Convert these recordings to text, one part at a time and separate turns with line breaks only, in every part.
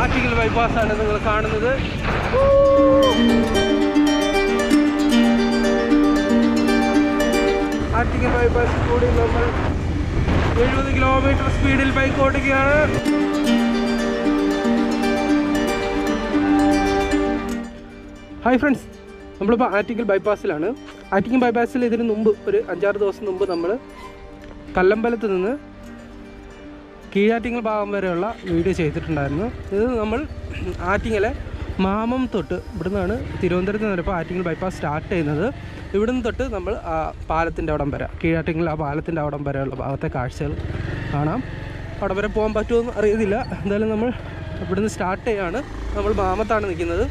Attingal bypass ആണ് നിങ്ങൾ കാണുന്നത് ആറ്റിങ്ങൽ ബൈപ്പാസ് കൂടി നമ്മൾ എഴുപത് കിലോമീറ്റർ സ്പീഡിൽ ബൈക്ക് ഓടിക്കുകയാണ് ഹായ് ഫ്രണ്ട്സ് നമ്മളിപ്പോൾ ആറ്റിങ്ങൽ ബൈപ്പാസിലാണ് ആറ്റിങ്ങൽ ബൈപ്പാസിൽ ഇതിന് മുമ്പ് ഒരു അഞ്ചാറ് ദിവസം മുമ്പ് നമ്മൾ കല്ലമ്പലത്ത് നിന്ന് കീഴാറ്റിങ്ങൽ ഭാഗം വരെയുള്ള വീഡിയോ ചെയ്തിട്ടുണ്ടായിരുന്നു ഇത് നമ്മൾ ആറ്റിങ്ങലെ മാമം തൊട്ട് ഇവിടുന്നാണ് തിരുവനന്തപുരത്ത് നിന്ന് ഇപ്പോൾ ആറ്റിങ്ങൽ ബൈപ്പാസ് സ്റ്റാർട്ട് ചെയ്യുന്നത് ഇവിടുന്ന് തൊട്ട് നമ്മൾ ആ പാലത്തിൻ്റെ അവിടം വരെ കീഴാറ്റിങ്ങൽ ആ പാലത്തിൻ്റെ അവിടം വരെയുള്ള ഭാഗത്തെ കാഴ്ചകൾ കാണാം അവിടെ വരെ പോകാൻ പറ്റുമെന്ന് അറിയുന്നില്ല എന്തായാലും നമ്മൾ ഇവിടുന്ന് സ്റ്റാർട്ട് ചെയ്യാണ് നമ്മൾ മാമത്താണ് നിൽക്കുന്നത്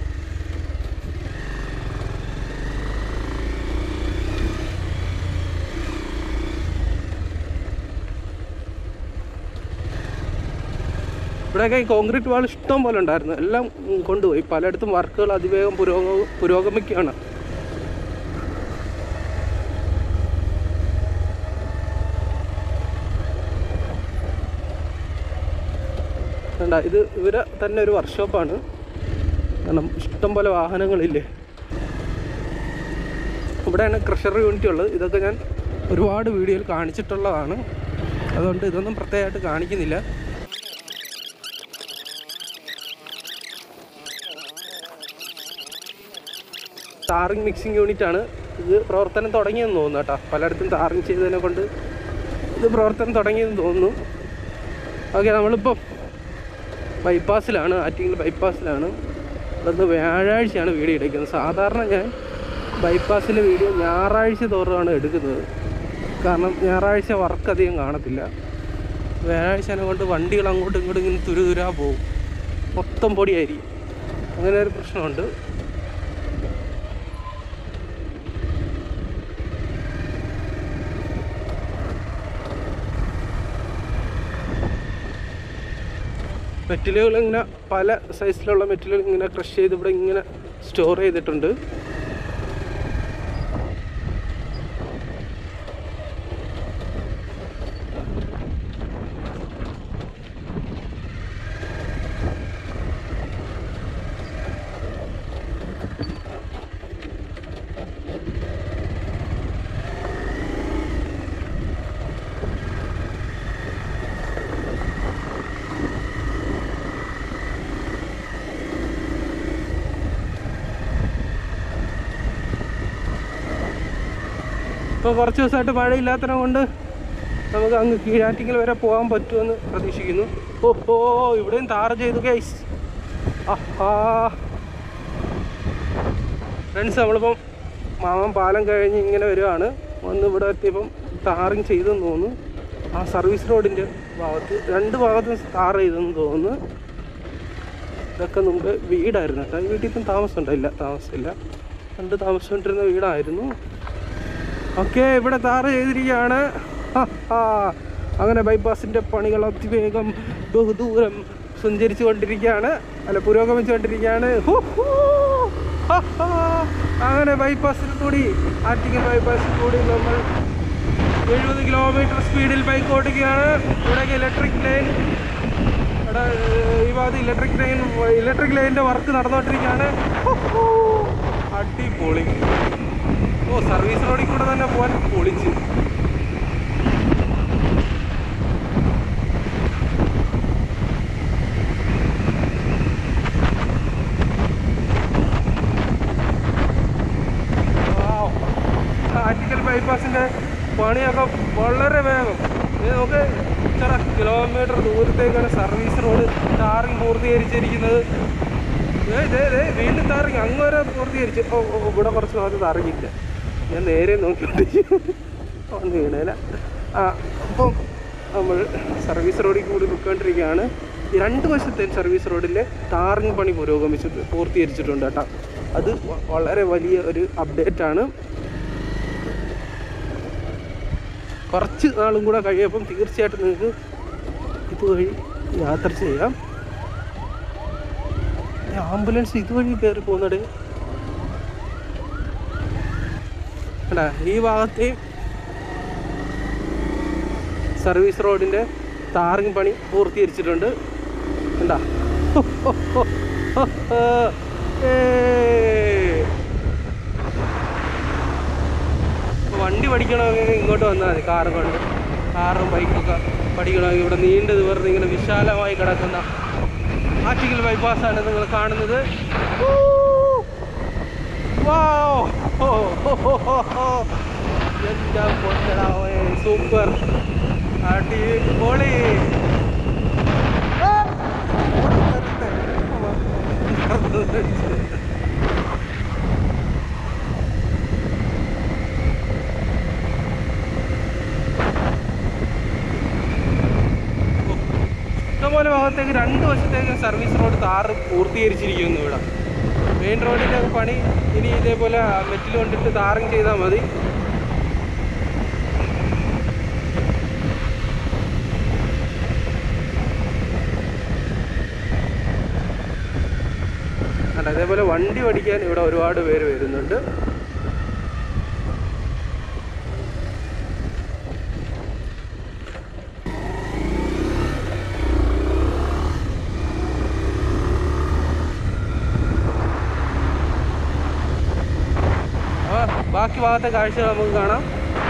ഇവിടെയൊക്കെ ഈ കോൺക്രീറ്റ് വാൾ ഇഷ്ടം പോലെ ഉണ്ടായിരുന്നു എല്ലാം ഉം, കൊണ്ടുപോയി പലയിടത്തും വർക്കുകൾ അതിവേഗം പുരോഗ പുരോഗമിക്കുകയാണ് വേണ്ട ഇത് ഇവരെ തന്നെ ഒരു വർക്ക്ഷോപ്പാണ് കാരണം ഇഷ്ടം പോലെ വാഹനങ്ങളില്ലേ ഇവിടെയാണ് ക്രഷർ യൂണിറ്റ് ഉള്ളത് ഇതൊക്കെ ഞാൻ ഒരുപാട് വീഡിയോയിൽ കാണിച്ചിട്ടുള്ളതാണ് അതുകൊണ്ട് ഇതൊന്നും പ്രത്യേകമായിട്ട് കാണിക്കുന്നില്ല ടാറിങ് മിക്സിംഗ് യൂണിറ്റ് ആണ് ഇത് പ്രവർത്തനം തുടങ്ങിയെന്ന് തോന്നുന്നു കേട്ടോ പലയിടത്തും ടാറിങ് ചെയ്തതിനെ കൊണ്ട് ഇത് പ്രവർത്തനം തുടങ്ങിയെന്ന് തോന്നുന്നു ഓക്കെ നമ്മളിപ്പോൾ ബൈപ്പാസിലാണ് ആറ്റിങ്ങൽ ബൈപ്പാസിലാണ് അതൊന്ന് വ്യാഴാഴ്ചയാണ് വീഡിയോ എടുക്കുന്നത് സാധാരണ ഞാൻ ബൈപ്പാസിലെ വീഡിയോ ഞായറാഴ്ച തോറുമാണ് എടുക്കുന്നത് കാരണം ഞായറാഴ്ച വർക്ക് അധികം കാണത്തില്ല വ്യാഴാഴ്ചനെ കൊണ്ട് വണ്ടികൾ അങ്ങോട്ടും ഇങ്ങോട്ടും ഇങ്ങനെ തുരുതുരാ പോകും മൊത്തം പൊടിയായിരിക്കും അങ്ങനെ ഒരു പ്രശ്നമുണ്ട് മെറ്റലുകൾ ഇങ്ങനെ പല സൈസിലുള്ള മെറ്റലുകൾ ഇങ്ങനെ ക്രഷ് ചെയ്ത് ഇവിടെ ഇങ്ങനെ സ്റ്റോർ ചെയ്തിട്ടുണ്ട് ഇപ്പോൾ കുറച്ച് ദിവസമായിട്ട് മഴയില്ലാത്തതിനെ കൊണ്ട് നമുക്ക് അങ്ങ് കീഴാറ്റിങ്ങൽ വരെ പോകാൻ പറ്റുമെന്ന് പ്രതീക്ഷിക്കുന്നു ഓ ഓ ഇവിടെയും താറ ചെയ്തു ഗൈസ് ആഹാ ഫ്രണ്ട്സ് നമ്മളിപ്പം മാമൻ പാലം കഴിഞ്ഞ് ഇങ്ങനെ വരുവാണ് വന്ന് ഇവിടെ എത്തിയപ്പം ടാറിങ് ചെയ്തെന്ന് തോന്നുന്നു ആ സർവീസ് റോഡിൻ്റെ ഭാഗത്ത് രണ്ട് ഭാഗത്തും ടാർ ചെയ്തെന്ന് തോന്നുന്നു ഇതൊക്കെ മുമ്പ് വീടായിരുന്നു കേട്ടോ ഈ വീട്ടിൽ ഇപ്പം താമസം ഇല്ല താമസമില്ല പണ്ട് താമസിച്ചുകൊണ്ടിരുന്ന വീടായിരുന്നു ഓക്കെ ഇവിടെ താറ് ചെയ്തിരിക്കുകയാണ് ഹ, ഹാ. അങ്ങനെ ബൈപ്പാസിന്റെ പണികൾ അതിവേഗം ബഹുദൂരം സഞ്ചരിച്ചു കൊണ്ടിരിക്കുകയാണ് അല്ല പുരോഗമിച്ചുകൊണ്ടിരിക്കുകയാണ് ഹു, ഹു. ഹ, ഹാ. അങ്ങനെ ബൈപ്പാസിൽ കൂടി ആറ്റിങ്ങൽ ബൈപ്പാസിൽ കൂടി നമ്മൾ എഴുപത് കിലോമീറ്റർ സ്പീഡിൽ ബൈക്ക് ഓടിക്കുകയാണ് ഇവിടെയൊക്കെ ഇലക്ട്രിക് ലൈൻ ഇവിടെ ഏർ, ഈ ഭാഗത്ത് ഇലക്ട്രിക് ലൈൻ ഇലക്ട്രിക് ലൈനിന്റെ വർക്ക് നടന്നുകൊണ്ടിരിക്കുകയാണ് ഹു, ഹു. അടിപൊളി ഓ സർവീസ് റോഡിൽ കൂടെ തന്നെ പോകാൻ പൊളിച്ച് Wow. ആറ്റിക്കൽ ബൈപ്പാസിന്റെ പണിയൊക്കെ വളരെ വേഗം ഇത് നമുക്ക് ഇത്ര കിലോമീറ്റർ ദൂരത്തേക്കാണ് സർവീസ് റോഡ് ടാറിങ് പൂർത്തീകരിച്ചിരിക്കുന്നത് ദേ, ദേ, ദേ, വീണ്ടും താറിങ് അങ്ങ് വരെ പൂർത്തീകരിച്ചു ഓ ഓ, ഇവിടെ കുറച്ച് ഭാഗത്ത് താറിങ്ങില്ല ഞാൻ നേരെ നോക്കിയിട്ട് ഒന്ന് വീണേല ആ അപ്പം നമ്മൾ സർവീസ് റോഡിൽ കൂടി പോയിക്കൊണ്ടിരിക്കുകയാണ് ഈ രണ്ട് വശത്തെ സർവീസ് റോഡിലെ ടാറിങ് പണി പുരോഗമിച്ചിട്ട് പൂർത്തീകരിച്ചിട്ടുണ്ട് കേട്ടോ അത് വ- വളരെ വലിയ ഒരു അപ്ഡേറ്റ് ആണ് കുറച്ച് നാളും കൂടെ കഴിയുമ്പം തീർച്ചയായിട്ടും നിങ്ങൾക്ക് ഇതുവഴി യാത്ര ചെയ്യാം ഈ ആംബുലൻസ് ഇതുവഴി കയറി പോകുന്നടേ കണ്ടാ ഈ ഭാഗത്തെ സർവീസ് റോഡിൻ്റെ ടാറിങ് പണി പൂർത്തീകരിച്ചിട്ടുണ്ട് കണ്ടാ ഏയ്. ഇപ്പൊ വണ്ടി പഠിക്കണമെങ്കിൽ ഇങ്ങോട്ട് വന്നാൽ മതി കാറും കൊണ്ട് കാറും ബൈക്കൊക്കെ പഠിക്കണമെങ്കിൽ ഇവിടെ നീണ്ടു നിവർന്ന് ഇങ്ങനെ വിശാലമായി കിടക്കുന്ന ആറ്റിക്കൽ ബൈപ്പാസാണ് നിങ്ങൾ കാണുന്നത് എന്താ പൊട്ടടാവേ സൂപ്പർ അടിപൊളി ആ! ഇഷ്ടംപോലെ ഭാഗത്തേക്ക് രണ്ട് വശത്തേക്ക് സർവീസ് റോഡ് താറ് പൂർത്തീകരിച്ചിരിക്കുന്നു ഇവിടെ മെയിൻ റോഡിൻ്റെ പണി ഇനി ഇതേപോലെ മെറ്റിൽ കൊണ്ടിട്ട് താറിങ് ചെയ്താൽ മതി അല്ല അതേപോലെ വണ്ടി പഠിക്കാൻ ഇവിടെ ഒരുപാട് പേര് വരുന്നുണ്ട് അപ്പോൾ ബാക്കി ഭാഗത്തെ കാഴ്ചകൾ നമുക്ക് കാണാം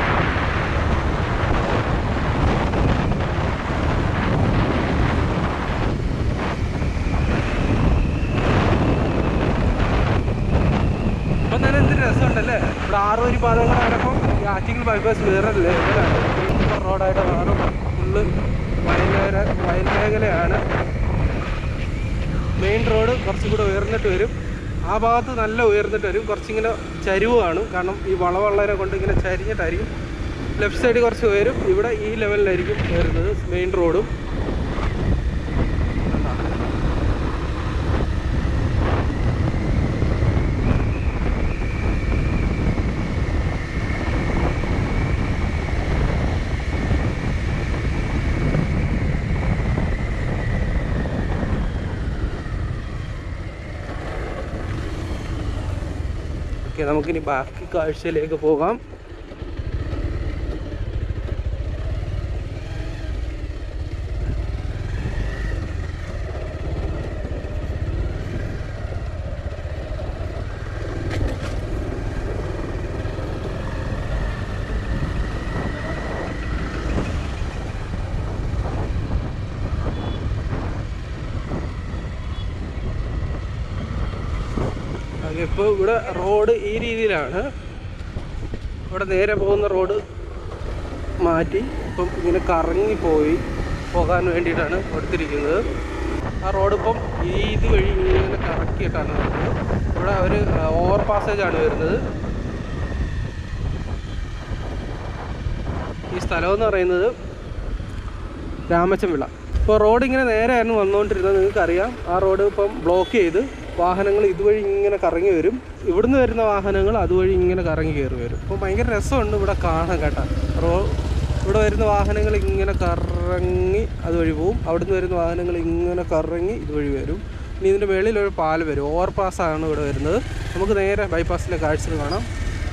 ഇപ്പം തന്നെ എന്തൊരു രസമുണ്ടല്ലേ ഇവിടെ ആറ് വരി പാതകൾ കിടക്കും ഈ ആറ്റിങ്ങൽ ബൈപ്പാസ് വേറെ ലെവലാണ് സൂപ്പർ റോഡായിട്ട് മാറും ഫുള്ള് വയലേര വയൽ മേഖലയാണ് മെയിൻ റോഡ് കുറച്ചും കൂടെ ഉയർന്നിട്ട് വരും ആ ഭാഗത്ത് നല്ല ഉയർന്നിട്ട് വരും കുറച്ചിങ്ങനെ ചരിവ് കാണും കാരണം ഈ വളവള്ളരെ കൊണ്ട് ഇങ്ങനെ ചരിഞ്ഞിട്ടായിരിക്കും ലെഫ്റ്റ് സൈഡ് കുറച്ച് ഉയരും ഇവിടെ ഈ ലെവലിലായിരിക്കും വരുന്നത് മെയിൻ റോഡും ഓക്കെ നമുക്കിനി ബാക്കി കാഴ്ചയിലേക്ക് പോകാം ഇപ്പോൾ ഇവിടെ റോഡ് ഈ രീതിയിലാണ് ഇവിടെ നേരെ പോകുന്ന റോഡ് മാറ്റി ഇപ്പം ഇങ്ങനെ കറങ്ങി പോയി പോകാൻ വേണ്ടിയിട്ടാണ് കൊടുത്തിരിക്കുന്നത് ആ റോഡ് ഇപ്പം ഈ ഇത് വഴി ഇങ്ങനെ കറക്കിയിട്ടാണ് വരുന്നത് ഇവിടെ ഒരു ഓവർ പാസേജ് ആണ് വരുന്നത് ഈ സ്ഥലം എന്ന് പറയുന്നത് രാമച്ചംപിള്ള ഇപ്പോൾ റോഡ് ഇങ്ങനെ നേരെയായിരുന്നു വന്നുകൊണ്ടിരുന്നത് നിങ്ങൾക്കറിയാം ആ റോഡ് ഇപ്പം ബ്ലോക്ക് ചെയ്ത് വാഹനങ്ങൾ ഇതുവഴി ഇങ്ങനെ കറങ്ങി വരും ഇവിടുന്ന് വരുന്ന വാഹനങ്ങൾ അതുവഴി ഇങ്ങനെ കറങ്ങി കയറി വരും അപ്പോൾ ഭയങ്കര രസമുണ്ട് ഇവിടെ കാണാൻ കേട്ടോ റോ ഇവിടെ വരുന്ന വാഹനങ്ങൾ ഇങ്ങനെ കറങ്ങി അതുവഴി പോവും അവിടുന്ന് വരുന്ന വാഹനങ്ങൾ ഇങ്ങനെ കറങ്ങി ഇതുവഴി വരും ഇനി ഇതിൻ്റെ വെളിയിൽ ഒരു പാല് വരും ഓവർ പാസ്സാണ് ഇവിടെ വരുന്നത് നമുക്ക് നേരെ ബൈപ്പാസിലെ കാഴ്ചകൾ കാണാം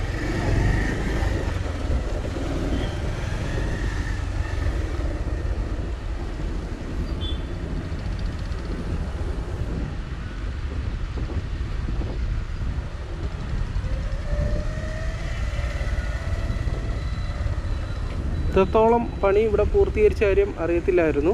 ഇത്രത്തോളം പണി ഇവിടെ പൂർത്തീകരിച്ച കാര്യം അറിയത്തില്ലായിരുന്നു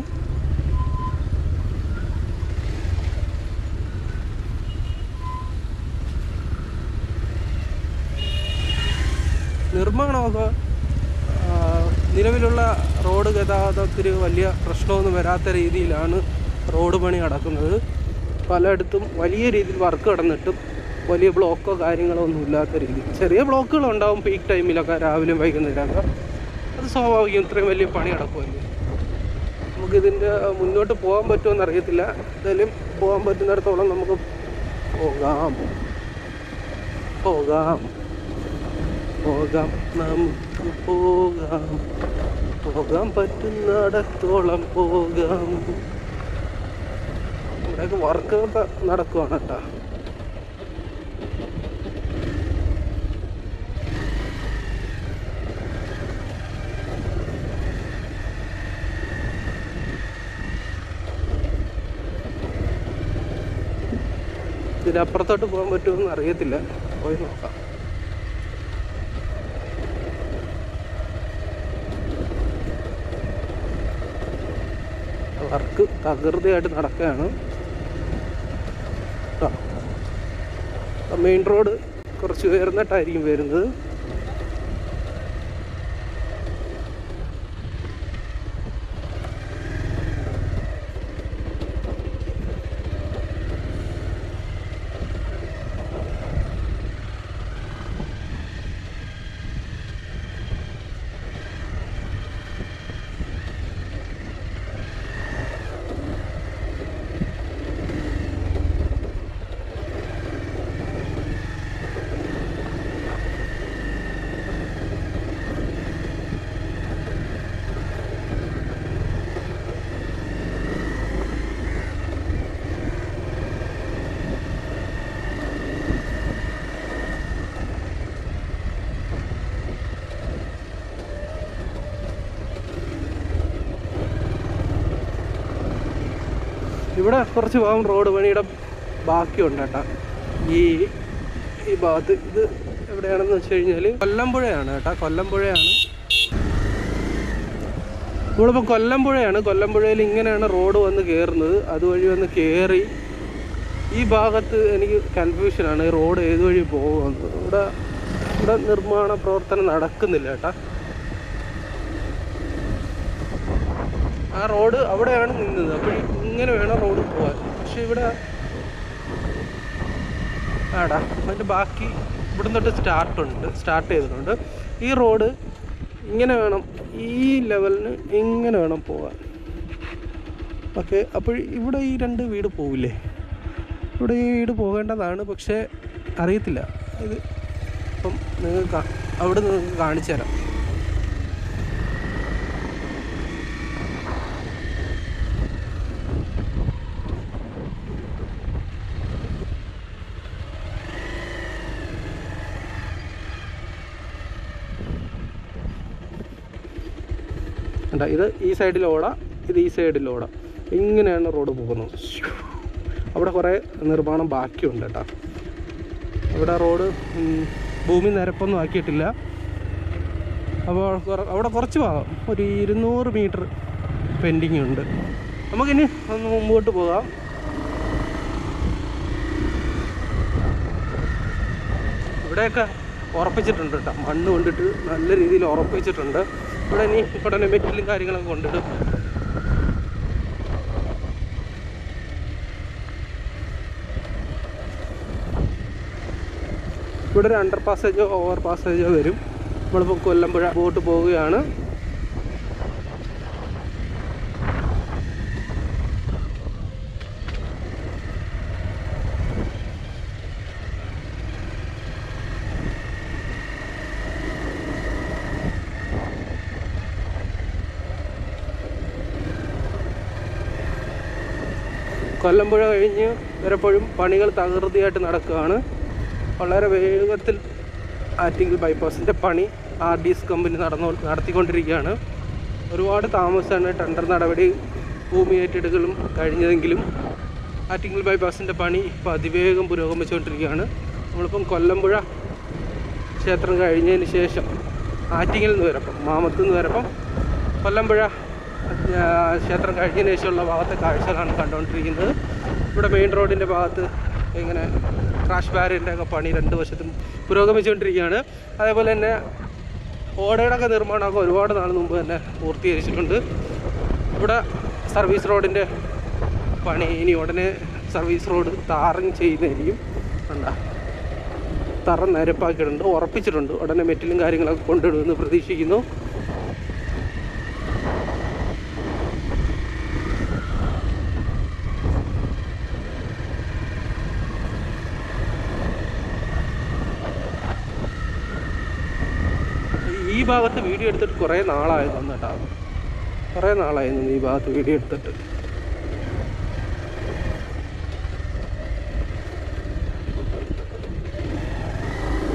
നിർമ്മാണമൊക്കെ ആ, നിലവിലുള്ള റോഡ് ഗതാഗതത്തിന് വലിയ പ്രശ്നമൊന്നും വരാത്ത രീതിയിലാണ് റോഡ് പണി നടക്കുന്നത് പലയിടത്തും വലിയ രീതിയിൽ വർക്ക് നടന്നിട്ടും വലിയ ബ്ലോക്കോ കാര്യങ്ങളോ ഒന്നും ഇല്ലാത്ത രീതിയിൽ ചെറിയ ബ്ലോക്കുകൾ ഉണ്ടാവും പീക്ക് ടൈമിലൊക്കെ രാവിലെയും വൈകുന്നേരമൊക്കെ അത് സ്വാഭാവികം ഇത്രയും വലിയ പണി നടക്കുമല്ലേ നമുക്കിതിൻ്റെ മുന്നോട്ട് പോകാൻ പറ്റുമെന്ന് അറിയത്തില്ല എന്തായാലും പോകാൻ പറ്റുന്നിടത്തോളം നമുക്ക് പോകാം പോകാം പോകാം നമുക്ക് പോകാം പോകാൻ പറ്റുന്നിടത്തോളം പോകാം ഇവിടെയൊക്കെ വർക്കൊക്കെ നടക്കുവാണ് കേട്ടോ ഇതിൻ്റെ അപ്പുറത്തോട്ട് പോകാൻ പറ്റുമെന്ന് അറിയത്തില്ല പോയി നോക്കാം വർക്ക് തകൃതിയായിട്ട് നടക്കുകയാണ് മെയിൻ റോഡ് കുറച്ച് ഉയർന്നിട്ടായിരിക്കും വരുന്നത് ഇവിടെ കുറച്ച് ഭാഗം റോഡ് പണിയുടെ ബാക്കിയുണ്ട് കേട്ടോ ഈ ഈ ഭാഗത്ത് ഇത് എവിടെയാണെന്ന് വെച്ച് കഴിഞ്ഞാൽ കൊല്ലമ്പുഴയാണ് കേട്ടോ കൊല്ലമ്പുഴയാണ് നമ്മളിപ്പോൾ കൊല്ലമ്പുഴയാണ് കൊല്ലമ്പുഴയിൽ ഇങ്ങനെയാണ് റോഡ് വന്ന് കയറുന്നത് അതുവഴി വന്ന് കയറി ഈ ഭാഗത്ത് എനിക്ക് കൺഫ്യൂഷനാണ് ഈ റോഡ് ഏത് വഴി പോകുന്നത് ഇവിടെ ഇവിടെ നിർമ്മാണ പ്രവർത്തനം നടക്കുന്നില്ല കേട്ടാ ആ റോഡ് അവിടെയാണ് നിന്നത് അപ്പോൾ ഇങ്ങനെ വേണം റോഡ് പോകാൻ പക്ഷെ ഇവിടെ ആടാ അതിൻ്റെ ബാക്കി ഇവിടെ തൊട്ട് സ്റ്റാർട്ട് ഉണ്ട് സ്റ്റാർട്ട് ചെയ്തിട്ടുണ്ട് ഈ റോഡ് ഇങ്ങനെ വേണം ഈ ലെവലിന് ഇങ്ങനെ വേണം പോകാൻ ഓക്കെ അപ്പോൾ ഇവിടെ ഈ രണ്ട് വീട് പോവില്ലേ ഇവിടെ ഈ വീട് പോകേണ്ടതാണ് പക്ഷേ അറിയത്തില്ല ഇത് അപ്പം നിങ്ങൾക്ക് കാ- അവിടെ നിങ്ങൾക്ക് കാണിച്ചു തരാം കണ്ട ഇത് ഈ സൈഡിൽ ഓട ഇത് ഈ സൈഡിൽ ഓട ഇങ്ങനെയാണ് റോഡ് പോകുന്നത് അവിടെ കുറേ നിർമ്മാണം ബാക്കിയുണ്ട് കേട്ടോ അവിടെ റോഡ് ഉം, ഭൂമി നിരപ്പൊന്നും ആക്കിയിട്ടില്ല അപ്പോൾ കുറ- അവിടെ കുറച്ച് ഭാഗം ഒരു ഇരുന്നൂറ് മീറ്റർ പെൻഡിങ് ഉണ്ട് നമുക്കിനി ഒന്ന് മുമ്പോട്ട് പോകാം ഇവിടെയൊക്കെ ഉറപ്പിച്ചിട്ടുണ്ട് കേട്ടോ മണ്ണ് കൊണ്ടിട്ട് നല്ല രീതിയിൽ ഉറപ്പിച്ചിട്ടുണ്ട് ഇവിടെ ഇനി ഉടനെ മെറ്റലും കാര്യങ്ങളൊക്കെ കൊണ്ടിടും ഇവിടെ ഒരു അണ്ടർ പാസേജോ ഓവർ പാസേജോ വരും നമ്മളിപ്പോൾ കൊല്ലമ്പുഴ ബോട്ട് പോവുകയാണ് കൊല്ലമ്പുഴ കഴിഞ്ഞ് വരപ്പോഴും പണികൾ തകൃതിയായിട്ട് നടക്കുകയാണ് വളരെ വേഗത്തിൽ ആറ്റിങ്ങൽ ബൈപ്പാസിൻ്റെ പണി ആർ ഡി എസ് കമ്പനി നടന്നു നടത്തിക്കൊണ്ടിരിക്കുകയാണ് ഒരുപാട് താമസമാണ് ടെൻഡർ നടപടി ഭൂമി ഏറ്റെടുക്കലും കഴിഞ്ഞതെങ്കിലും ആറ്റിങ്ങൽ ബൈപ്പാസിൻ്റെ പണി ഇപ്പോൾ അതിവേഗം പുരോഗമിച്ചുകൊണ്ടിരിക്കുകയാണ് നമ്മളിപ്പം കൊല്ലമ്പുഴ ക്ഷേത്രം കഴിഞ്ഞതിന് ശേഷം ആറ്റിങ്ങൽ നിന്ന് വരപ്പം മാമത്ത് നിന്ന് വരപ്പം കൊല്ലമ്പുഴ ആ, ക്ഷേത്രം കഴിഞ്ഞതിന് ശേഷമുള്ള ഭാഗത്തെ കാഴ്ചകളാണ് കണ്ടുകൊണ്ടിരിക്കുന്നത് ഇവിടെ മെയിൻ റോഡിൻ്റെ ഭാഗത്ത് ഇങ്ങനെ ക്രാഷ് ബാരിയറിൻ്റെ ഒക്കെ പണി രണ്ട് വശത്തും പുരോഗമിച്ചുകൊണ്ടിരിക്കുകയാണ് അതേപോലെ തന്നെ ഓടയുടെ ഒക്കെ നിർമ്മാണമൊക്കെ ഒരുപാട് നാൾ മുമ്പ് തന്നെ പൂർത്തീകരിച്ചിട്ടുണ്ട് ഇവിടെ സർവീസ് റോഡിൻ്റെ പണി ഇനി ഉടനെ സർവീസ് റോഡ് ടാറിങ് ചെയ്യുന്നതായിരിക്കും കണ്ട തറ നിരപ്പാക്കിയിട്ടുണ്ട് ഉറപ്പിച്ചിട്ടുണ്ട് ഉടനെ മെറ്റലും കാര്യങ്ങളൊക്കെ കൊണ്ടിടുമെന്ന് പ്രതീക്ഷിക്കുന്നു ഈ ഭാഗത്ത് വീഡിയോ എടുത്തിട്ട് കുറേ നാളായിരുന്നു കേട്ടോ കുറേ നാളായിരുന്നു ഈ ഭാഗത്ത് വീഡിയോ എടുത്തിട്ട്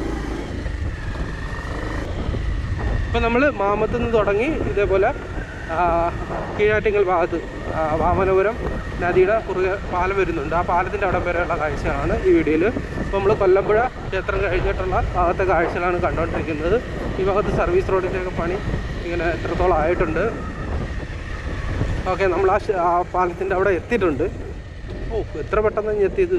ഇപ്പം നമ്മൾ മാമത്ത് നിന്ന് തുടങ്ങി ഇതേപോലെ ആ, കീഴാറ്റിങ്ങൽ ഭാഗത്ത് ആ, വാമനപുരം നദിയുടെ കുറുകെ പാലം വരുന്നുണ്ട് ആ പാലത്തിൻ്റെ അവിടം വരെയുള്ള കാഴ്ചയാണ് ഈ വീഡിയോയിൽ അപ്പോൾ നമ്മൾ കൊല്ലമ്പുഴ ക്ഷേത്രം കഴിഞ്ഞിട്ടുള്ള ഭാഗത്തെ കാഴ്ചകളാണ് കണ്ടുകൊണ്ടിരിക്കുന്നത് ഈ ഭാഗത്ത് സർവീസ് റോഡിൻ്റെയൊക്കെ പണി ഇങ്ങനെ എത്രത്തോളം ആയിട്ടുണ്ട് ഓക്കെ നമ്മൾ ആ ഷ- ആ പാലത്തിൻ്റെ അവിടെ എത്തിയിട്ടുണ്ട് ഓ എത്ര പെട്ടെന്ന് ഞാൻ എത്തിയത്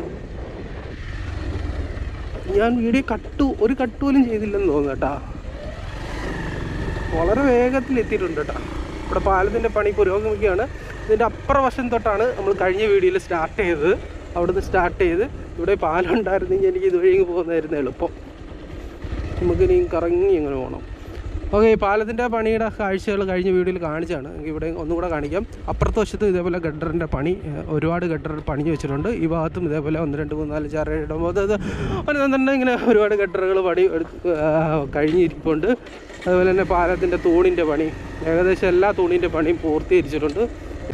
ഞാൻ വീഡിയോ കട്ടു ഒരു കട്ട് പോലും ചെയ്തില്ലെന്ന് തോന്നുന്നു കേട്ടാ വളരെ വേഗത്തിൽ എത്തിയിട്ടുണ്ട് കേട്ടോ ഇവിടെ പാലത്തിൻ്റെ പണി പുരോഗമിക്കുകയാണ് ഇതിൻ്റെ അപ്പുറ വശം തൊട്ടാണ് നമ്മൾ കഴിഞ്ഞ വീഡിയോയിൽ സ്റ്റാർട്ട് ചെയ്തത് അവിടുന്ന് സ്റ്റാർട്ട് ചെയ്ത് ഇവിടെ പാലം ഉണ്ടായിരുന്നെങ്കിൽ എനിക്ക് ഇതുവഴി ഇങ്ങ് പോകുന്നതായിരുന്നു എളുപ്പം നമുക്കിനി കറങ്ങി എങ്ങനെ പോകണം ഓക്കെ ഈ പാലത്തിൻ്റെ പണിയുടെ കാഴ്ചകൾ കഴിഞ്ഞ വീഡിയോയിൽ കാണിച്ചാണ് എനിക്ക് ഇവിടെ ഒന്നുകൂടെ കാണിക്കാം അപ്പുറത്തെ വശത്ത് ഇതേപോലെ ഗഡറിൻ്റെ പണി ഏഹ്, ഒരുപാട് ഗഡർ പണിഞ്ഞ് വെച്ചിട്ടുണ്ട് ഈ ഭാഗത്തും ഇതേപോലെ ഒന്ന് രണ്ട് മൂന്ന് നാല് ആറ് ഏഴ് എട്ട് ഒമ്പത് അത് ഒരു തന്നെ ഇങ്ങനെ ഒരുപാട് ഗഡറുകൾ പണി എടുക്ക ആ, കഴിഞ്ഞിരിപ്പുണ്ട് അതുപോലെ തന്നെ പാലത്തിൻ്റെ തൂണിൻ്റെ പണി ഏകദേശം എല്ലാ തൂണിൻ്റെ പണിയും പൂർത്തീകരിച്ചിട്ടുണ്ട്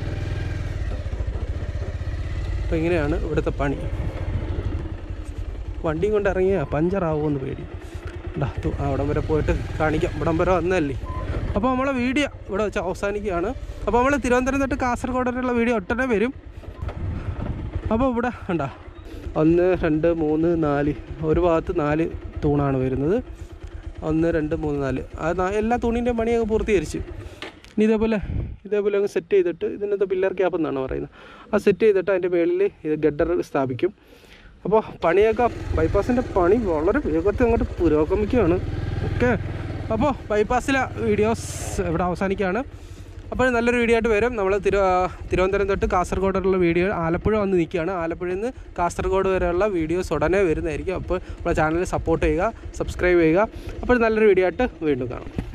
അപ്പോൾ ഇങ്ങനെയാണ് ഇവിടുത്തെ പണി വണ്ടിയും കൊണ്ട് ഇറങ്ങിയാൽ പഞ്ചറാവുമെന്ന് പേടി ഡാ തു- അവിടം വരെ പോയിട്ട് കാണിക്കാം ഇവിടം വരെ വന്നതല്ലേ അപ്പോൾ നമ്മളെ വീഡിയോ ഇവിടെ വെച്ച് അവസാനിക്കുകയാണ് അപ്പോൾ നമ്മൾ തിരുവനന്തപുരം തൊട്ട് കാസർഗോഡ് വരെയുള്ള വീഡിയോ ഒട്ടനെ വരും അപ്പോൾ ഇവിടെ ഉണ്ടാ ഒന്ന് രണ്ട് മൂന്ന് നാല് ഒരു ഭാഗത്ത് നാല് തൂണാണ് വരുന്നത് ഒന്ന് രണ്ട് മൂന്ന് നാല് അത് നാ- എല്ലാ തൂണിൻ്റെ പണിയൊക്കെ പൂർത്തീകരിച്ച് ഇനി ഇതേപോലെ ഇതേപോലെ അങ്ങ് സെറ്റ് ചെയ്തിട്ട് ഇതിനകത്ത് പില്ലർ ക്യാപ്പ് എന്നാണ് പറയുന്നത് ആ സെറ്റ് ചെയ്തിട്ട് അതിൻ്റെ മുകളിൽ ഇത് ഗഡർ സ്ഥാപിക്കും അപ്പോൾ പണിയൊക്കെ ബൈപ്പാസിൻ്റെ പണി വളരെ വേഗത്തിൽ അങ്ങോട്ട് പുരോഗമിക്കുകയാണ് ഓക്കെ അപ്പോൾ ബൈപ്പാസിലെ വീഡിയോസ് ഇവിടെ അവസാനിക്കുകയാണ് അപ്പോൾ നല്ലൊരു വീഡിയോ ആയിട്ട് വരും നമ്മൾ തിരു തിരുവനന്തപുരം തൊട്ട് കാസർഗോഡ് വരെയുള്ള വീഡിയോ ആലപ്പുഴ വന്ന് നിൽക്കുകയാണ് ആലപ്പുഴയിൽ നിന്ന് കാസർഗോഡ് വരെയുള്ള വീഡിയോസ് ഉടനെ വരുന്നതായിരിക്കും അപ്പോൾ നമ്മുടെ ചാനൽ സപ്പോർട്ട് ചെയ്യുക സബ്സ്ക്രൈബ് ചെയ്യുക അപ്പോൾ നല്ലൊരു വീഡിയോ ആയിട്ട് വീണ്ടും കാണാം